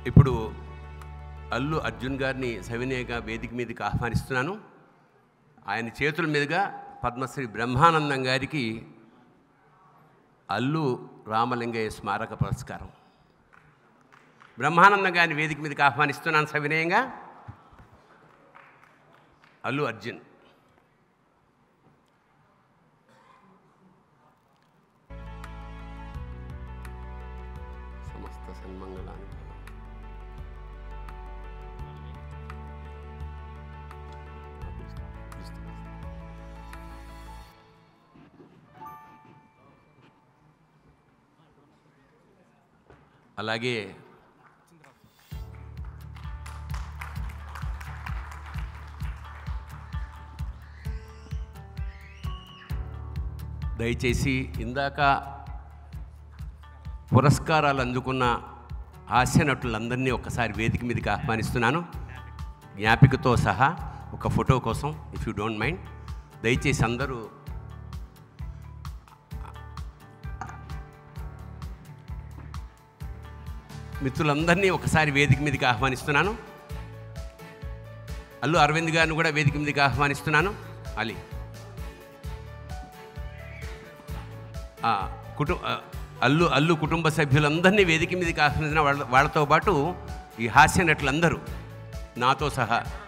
ఇప్పుడు అల్లు అర్జున్ గారిని సవినయగా వేదిక మీదకి ఆహ్వానిస్తున్నాను ఆయన చేతుల మీదుగా పద్మశ్రీ బ్రహ్మానందం గారికి అల్లు రామలింగయ్య స్మారక పురస్కారం బ్రహ్మానందం గారిని వేదిక మీదకి ఆహ్వానిస్తున్నాను సవినయంగా అల్లు అర్జున్ సమస్త సన్మంగళాన్ని అలాగే దయచేసి ఇందాక పురస్కారాలు అందుకున్న హాస్య నటులందరినీ ఒకసారి వేదిక మీదకి ఆహ్వానిస్తున్నాను జ్ఞాపికతో సహా ఒక ఫోటో కోసం ఇఫ్ యూ డోంట్ మైండ్ దయచేసి అందరూ మిత్రులందరినీ ఒకసారి వేదిక మీదకి ఆహ్వానిస్తున్నాను అల్లు అరవింద్ గారిని కూడా వేదిక మీదకి ఆహ్వానిస్తున్నాను అలీ ఆ, కుటు ఆ, అల్లు అల్లు కుటుంబ సభ్యులందరినీ వేదిక మీదకి ఆహ్వానించిన వాళ్ళ వాళ్ళతో పాటు ఈ హాస్య నటులందరూ నాతో సహా